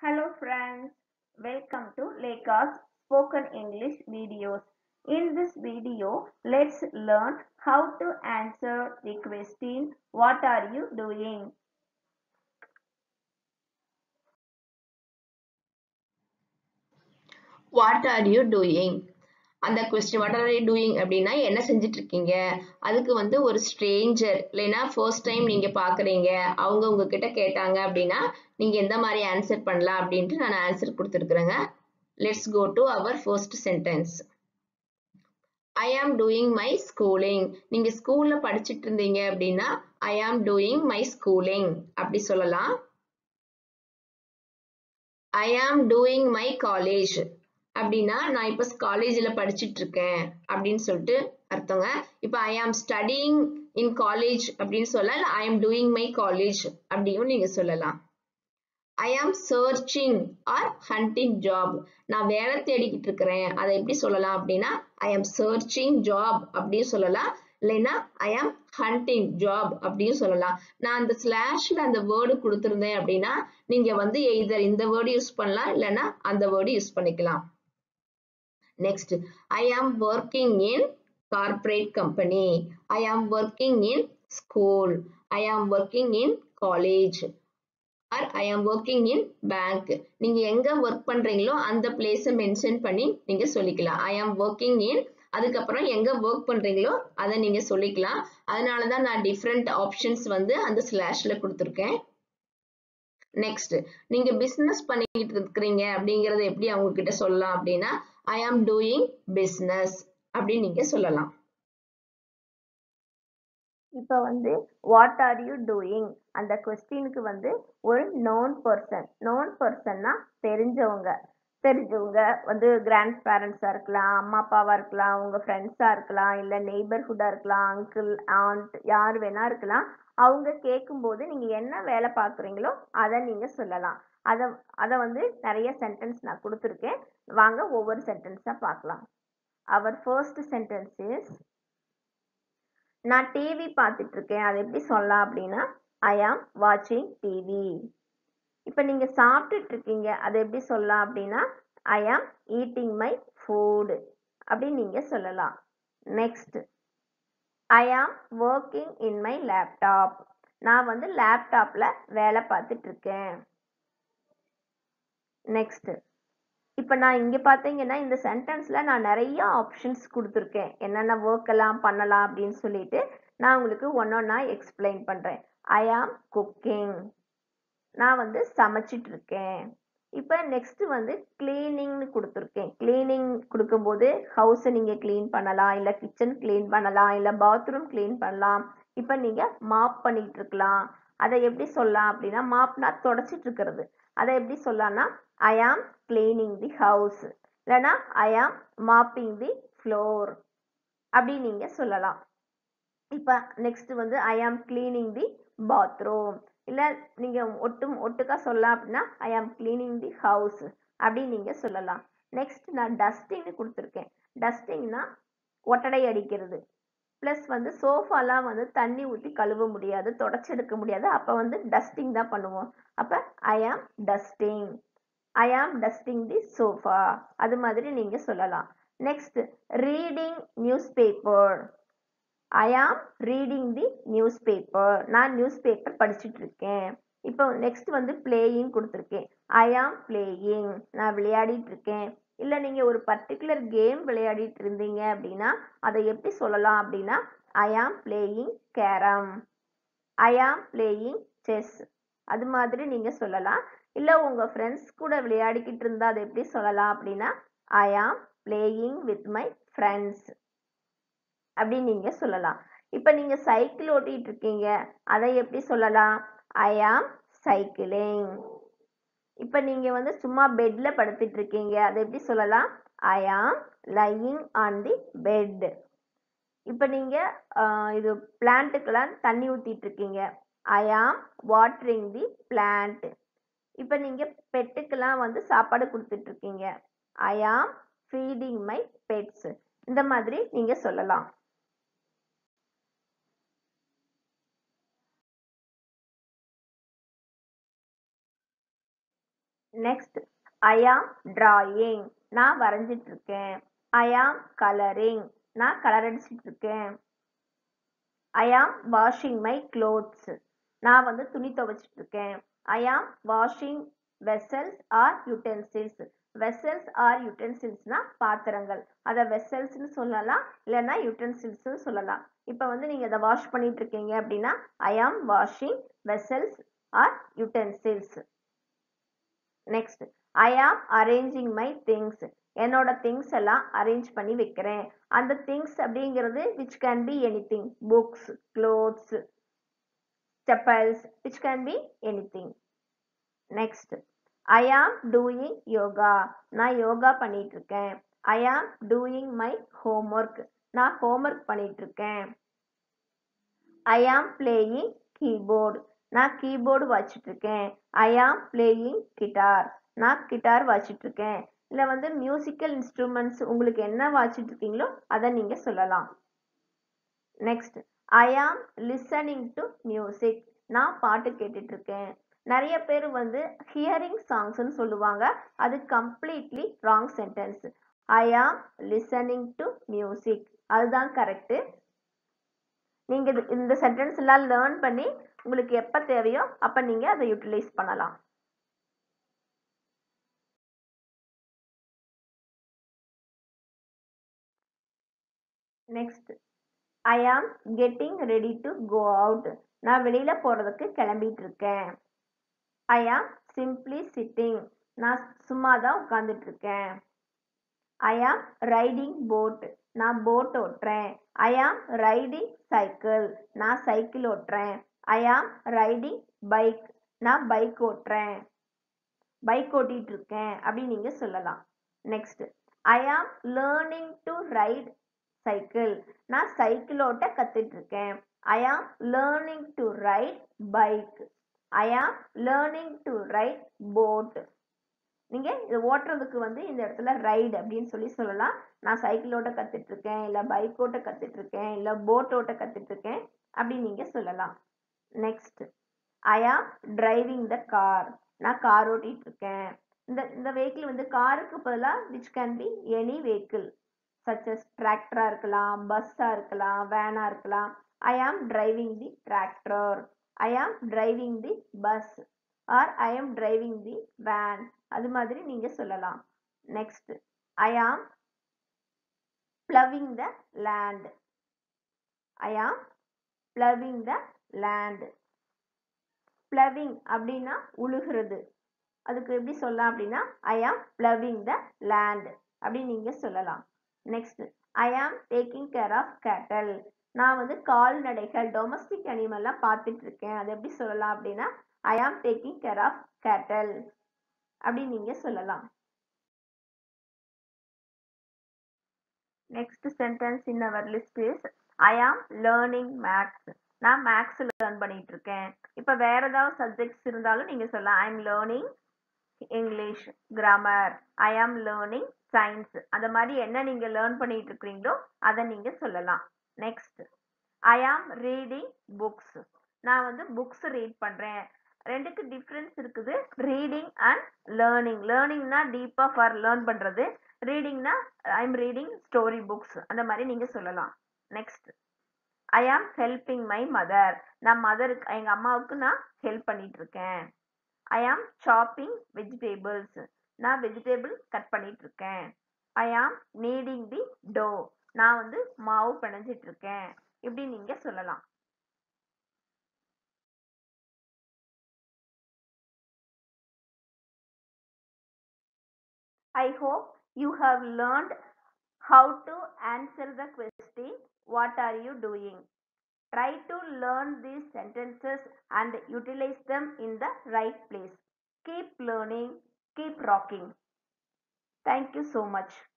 Hello friends, welcome to Leka's spoken English videos. In this video, let's learn how to answer the question, what are you doing? What are you doing அந்த question what are you doing அப்படின்னா என்ன செஞ்சுட்டு இருக்கீங்க அதுக்கு வந்து ஒரு Stranger இல்லைன்னா first time நீங்க பாக்குறீங்க அவங்க உங்ககிட்ட கேட்டாங்க அப்படின்னா நீங்க எந்த மாதிரி ஆன்சர் பண்ணலாம் அப்படின்ட்டு நான் ஆன்சர் கொடுத்துருக்குறேங்க let's go to our first sentence I am doing my schooling நீங்க ஸ்கூல்ல படிச்சிட்டு இருந்தீங்க அப்படின்னா I am doing my schooling அப்படி சொல்லலாம் ஐ ஆம் டூயிங் மை காலேஜ் அப்படின்னா நான் இப்போ காலேஜில் படிச்சுட்டு இருக்கேன் அப்படின்னு சொல்லிட்டு அர்த்தங்க இப்போ ஐ ஆம் ஸ்டடிங் இன் காலேஜ் அப்படின்னு சொல்ல இல்லை ஐ ஆம் டூயிங் மை காலேஜ் அப்படியும் நீங்க சொல்லலாம் ஐ ஆம் சர்ச்சிங் ஆர் ஹண்டிங் ஜாப் நான் வேலை தேடிக்கிட்டு இருக்கிறேன் அதை எப்படி சொல்லலாம் அப்படின்னா ஐ ஆம் சர்ச்சிங் ஜாப் அப்படின்னு சொல்லலாம் இல்லைன்னா ஐ ஆம் ஹண்டிங் ஜாப் அப்படின்னு சொல்லலாம் நான் அந்த ஸ்லாஷ்ல அந்த வேர்டு கொடுத்துருந்தேன் அப்படின்னா நீங்க வந்து எய்தர் இந்த வேர்டு யூஸ் பண்ணலாம் இல்லைன்னா அந்த வேர்டு யூஸ் பண்ணிக்கலாம் next I am working in corporate company I am working in school I am working in college or I am working in bank நீங்க எங்க ஒர்க் பண்றீங்களோ அந்த பிளேஸை மென்ஷன் பண்ணி நீங்க சொல்லிக்கலாம் ஐ ஆம் ஒர்க்கிங் இன் அதுக்கப்புறம் எங்க ஒர்க் பண்றீங்களோ அதை நீங்க சொல்லிக்கலாம் அதனாலதான் நான் டிஃப்ரெண்ட் ஆப்ஷன்ஸ் வந்து அந்த ஸ்லாஷ்ல கொடுத்துருக்கேன் நெக்ஸ்ட் நீங்க பிசினஸ் பண்ணிக்கிட்டு இருக்கிறீங்க அப்படிங்கறத எப்படி அவங்க கிட்ட சொல்லலாம் அப்படின்னா ஐ ஆம் டூயிங் பிசினஸ் அப்படின்னு நீங்க சொல்லலாம் இப்போ வந்து வாட் ஆர் யூ டூயிங் அந்த கொஸ்டினுக்கு வந்து ஒரு நோன் பர்சன் நோன் பர்சன்னா தெரிஞ்சவங்க தெரிஞ்சவங்க வந்து கிராண்ட் பேரண்ட்ஸாக இருக்கலாம் அம்மா அப்பாவாக இருக்கலாம் உங்கள் ஃப்ரெண்ட்ஸாக இருக்கலாம் இல்லை நெய்பர்ஹுட்டாக இருக்கலாம் அங்கிள் ஆண்ட் யார் வேணா இருக்கலாம் அவங்க கேட்கும்போது நீங்கள் என்ன வேலை பார்க்குறீங்களோ அதை நீங்கள் சொல்லலாம் அதை அதை வந்து நிறைய சென்டென்ஸ் நான் கொடுத்துருக்கேன் வாங்க ஒவ்வொரு சென்டென்ஸாக பார்க்கலாம் அவர் ஃபர்ஸ்ட் சென்டென்ஸ் இஸ் நான் டிவி பார்த்துட்டு இருக்கேன் அதை எப்படி சொல்லலாம் அப்படின்னா ஐ ஆம் வாட்சிங் டிவி இப்போ நீங்கள் சாப்பிட்டுட்டு இருக்கீங்க அதை எப்படி சொல்லலாம் அப்படின்னா ஐ ஆம் ஈட்டிங் மை ஃபுட் அப்படின்னு நீங்கள் சொல்லலாம் next I am working in my laptop நான் வந்து லேப்டாப்பில் வேலை பார்த்துட்டு இருக்கேன் நெக்ஸ்ட் இப்போ நான் இங்கே பார்த்தீங்கன்னா இந்த சென்டென்ஸில் நான் நிறைய ஆப்ஷன்ஸ் கொடுத்துருக்கேன் என்னென்ன ஒர்க் எல்லாம் பண்ணலாம் அப்படின்னு சொல்லிட்டு நான் உங்களுக்கு ஒன்றொன்னா எக்ஸ்பிளைன் பண்ணுறேன் ஐ ஆம் குக்கிங் நான் வந்து சமைச்சிட்டு இருக்கேன் இப்போ நெக்ஸ்ட் வந்து கிளீனிங்னு கொடுத்துருக்கேன் கிளீனிங் கொடுக்கும்போது ஹவுஸை நீங்கள் க்ளீன் பண்ணலாம் இல்லை கிச்சன் க்ளீன் பண்ணலாம் இல்லை பாத்ரூம் க்ளீன் பண்ணலாம் இப்போ நீங்கள் மாப் பண்ணிட்டு இருக்கலாம் அதை எப்படி சொல்லலாம் அப்படின்னா மாப்னா தொடச்சிட்டு இருக்கிறது அதை எப்படி சொல்லலாம்னா ஐ ஆம் கிளீனிங் தி ஹவுஸ் இல்லைன்னா ஐ ஆம் மாப்பிங் தி ஃப்ளோர் அப்படி நீங்கள் சொல்லலாம் இப்போ நெக்ஸ்ட் வந்து ஐ ஆம் கிளீனிங் தி பாத்ரூம் இல்லை நீங்கள் ஒட்டும் ஒட்டுக்கா சொல்லலாம் அப்படின்னா ஐ ஆம் கிளீனிங் தி ஹவுஸ் அப்படின்னு நீங்கள் சொல்லலாம் நெக்ஸ்ட் நான் டஸ்டிங்னு கொடுத்துருக்கேன் டஸ்டிங்னா ஒட்டடை அடிக்கிறது ப்ளஸ் வந்து சோஃபாலாம் வந்து தண்ணி ஊற்றி கழுவ முடியாது தொடச்செடுக்க முடியாது அப்போ வந்து டஸ்டிங் தான் பண்ணுவோம் அப்போ ஐ ஆம் டஸ்டிங் ஐ ஆம் டஸ்டிங் தி சோஃபா அது மாதிரி நீங்கள் சொல்லலாம் next reading newspaper I am reading the newspaper நான் நியூஸ் பேப்பர் படிச்சுட்டு இருக்கேன் இப்போ நெக்ஸ்ட் வந்து பிளேயிங் கொடுத்துருக்கேன் ஐ ஆம் பிளேயிங் நான் விளையாடிட்டு இருக்கேன் இல்லை நீங்கள் ஒரு பர்டிகுலர் கேம் விளையாடிட்டு இருந்தீங்க அப்படின்னா அதை எப்படி சொல்லலாம் அப்படின்னா ஐ ஆம் பிளேயிங் கேரம் ஐ ஆம் பிளேயிங் செஸ் அது மாதிரி நீங்கள் சொல்லலாம் இல்லை உங்கள் ஃப்ரெண்ட்ஸ் கூட விளையாடிக்கிட்டு இருந்தால் அதை எப்படி சொல்லலாம் அப்படின்னா ஐ ஆம் பிளேயிங் வித் மை ஃப்ரெண்ட்ஸ் அப்படின்னு நீங்கள் சொல்லலாம் இப்போ நீங்கள் சைக்கிள் ஓட்டிகிட்டு இருக்கீங்க அதை எப்படி சொல்லலாம் ஐ ஆம் சைக்கிளிங் இப்போ நீங்கள் வந்து சும்மா பெட்டில் படுத்துட்டு இருக்கீங்க அதை எப்படி சொல்லலாம் ஐ ஆம் லையிங் ஆன் தி பெட் இப்போ நீங்கள் இது பிளான்ட்டுக்கெல்லாம் தண்ணி ஊற்றிட்டு இருக்கீங்க ஐ ஆம் வாட்டரிங் தி பிளான்ட் இப்போ நீங்கள் பெட்டுக்கெல்லாம் வந்து சாப்பாடு கொடுத்துட்டு இருக்கீங்க ஐ ஆம் ஃபீடிங் மை பெட்ஸ் இந்த மாதிரி நீங்கள் சொல்லலாம் நெக்ஸ்ட் ஐ ஆம் டிராயிங் நான் வரைஞ்சிட்டு இருக்கேன் ஐ ஆம் கலரிங் நான் கலர் அடிச்சிட்டு இருக்கேன் I am washing my clothes நான் வந்து துணி துவைச்சிட்டு இருக்கேன் I am washing vessels or utensils vessels or யூட்டென்சில்ஸ்னா பாத்திரங்கள் அதை வெசல்ஸ்னு சொல்லலாம் இல்லைன்னா யூட்டென்சில்ஸ்னு சொல்லலாம் இப்போ வந்து நீங்க இதை வாஷ் பண்ணிட்டு இருக்கீங்க அப்படின்னா I am washing vessels or utensils next I am arranging my things என்னோட திங்ஸ் எல்லாம் அரேஞ்ச் பண்ணி வைக்கிறேன் அந்த திங்ஸ் அப்படிங்கிறது which can be anything books clothes chappals which can be anything next I am doing yoga நான் yoga பண்ணிட்டு இருக்கேன் I am doing my homework நான் ஹோம்ஒர்க் பண்ணிட்டு இருக்கேன் ஐ ஆம் பிளேயிங் கீபோர்டு நான் கீபோர்டு வாசிச்சுட்டு இருக்கேன் ஐ ஆம் பிளேயிங் கிட்டார் நான் கிட்டார் வாசிச்சுட்டு இருக்கேன் இல்லை வந்து மியூசிக்கல் இன்ஸ்ட்ருமெண்ட்ஸ் உங்களுக்கு என்ன வாசிச்சுட்டு இருக்கீங்களோ அதை நீங்க சொல்லலாம் next I am listening to music நான் பாட்டு கேட்டுட்டு இருக்கேன் நிறைய பேர் வந்து ஹியரிங் சாங்ஸ்னு சொல்லுவாங்க அது completely wrong sentence I am listening to music அதுதான் கரெக்டு நீங்க இது- இந்த சென்டென்ஸ் எல்லாம் லேர்ன் பண்ணி உங்களுக்கு எப்ப தேவையோ அப்ப நீங்க அதை யூட்டிலைஸ் பண்ணலாம் next I am getting ready to go out நான் வெளியில போறதுக்கு கிளம்பிட்டு இருக்கேன் ஐ ஆம் சிம்பிளி சிட்டிங் நான் சும்மா தான் உட்கார்ந்துட்டு இருக்கேன் ஐ ஆம் ரைடிங் போட் நான் போட் ஓட்டுறேன் ஐ ஆம் ரைடிங் சைக்கிள் நான் சைக்கிள் ஓட்டுறேன் ஐ ஆம் ரைடிங் பைக் நான் பைக் ஓட்டுறேன் பைக் ஓட்டிட்டு இருக்கேன் அப்படின்னு நீங்க சொல்லலாம் next I am learning to ride cycle நான் சைக்கிள் ஓட்ட கத்துட்டு இருக்கேன் I am learning to ride bike I am learning to right boat நீங்க இது ஓட்டுறதுக்கு வந்து இந்த இடத்துல ரைடு அப்படின்னு சொல்லி சொல்லலாம் நான் சைக்கிள் ஓட்ட கத்துட்டு இருக்கேன் இல்ல பைக் ஓட்ட கத்துட்டு இருக்கேன் இல்ல போட் ஓட்ட கத்துட்டு இருக்கேன் அப்படின்னு நீங்க சொல்லலாம் next I am driving the car நான் கார் ஓட்டிட்டு இருக்கேன் இந்த இந்த வெஹிக்கிள் வந்து காருக்கு பதிலாக which can be any vehicle such as டிராக்டரா இருக்கலாம் பஸ்ஸா இருக்கலாம் வேனா இருக்கலாம் ஐ am driving the tractor I am driving the bus or I am driving the van அது மாதிரி நீங்க சொல்லலாம் நெக்ஸ்ட் ஐ ஆம் பிளவிங் த லேண்ட் ஐ ஆம் பிளவிங் த லேண்ட் பிளவிங் அப்படின்னா உழுகிறது அதுக்கு எப்படி சொல்லலாம் அப்படின்னா ஐ ஆம் பிளவிங் த லேண்ட் அப்படின்னு நீங்க சொல்லலாம் நெக்ஸ்ட் ஐ ஆம் டேக்கிங் கேர் ஆஃப் கேட்டல் நான் வந்து கால்நடைகள் டொமஸ்டிக் அனிமல்லாம் பார்த்துட்டு இருக்கேன் அது எப்படி சொல்லலாம் அப்படின்னா ஐ ஆம் டேக்கிங் கேர் ஆஃப் கேட்டல் அப்படின்னு நீங்க சொல்லலாம் next sentence in our list is I am learning maths நான் மேக்ஸ் லேர்ன் பண்ணிட்டு இருக்கேன் இப்போ வேற ஏதாவது சப்ஜெக்ட்ஸ் இருந்தாலும் நீங்க சொல்லலாம் I am learning English grammar I am learning science அந்த மாதிரி என்ன நீங்க லேர்ன் பண்ணிட்டு இருக்கிறீங்களோ அதை நீங்க சொல்லலாம் next I am reading books நான் வந்து புக்ஸ் ரீட் பண்றேன் ரெண்டுக்கு டிஃப்ரென்ஸ் இருக்குது ரீடிங் அண்ட் லேர்னிங் லேர்னிங்னா டீப்பா ஃபார் லேர்ன் பண்றது ரீடிங்னா I am reading story books அந்த மாதிரி நீங்க சொல்லலாம் நெக்ஸ்ட் ஐ ஆம் ஹெல்பிங் மை மதர் நான் மதருக்கு எங்க அம்மாவுக்கு நான் ஹெல்ப் பண்ணிட்டு இருக்கேன் ஐ ஆம் ஷாப்பிங் வெஜிடேபிள்ஸ் நான் வெஜிடேபிள் கட் பண்ணிட்டு இருக்கேன் ஐ ஆம் நீடிங் தி டோ நான் வந்து மாவு பிணைஞ்சிட்டு இருக்கேன் இப்படி நீங்க சொல்லலாம் I hope you have learned how to answer the question, What are you doing? Try to learn these sentences and utilize them in the right place. Keep learning, keep rocking. Thank you so much.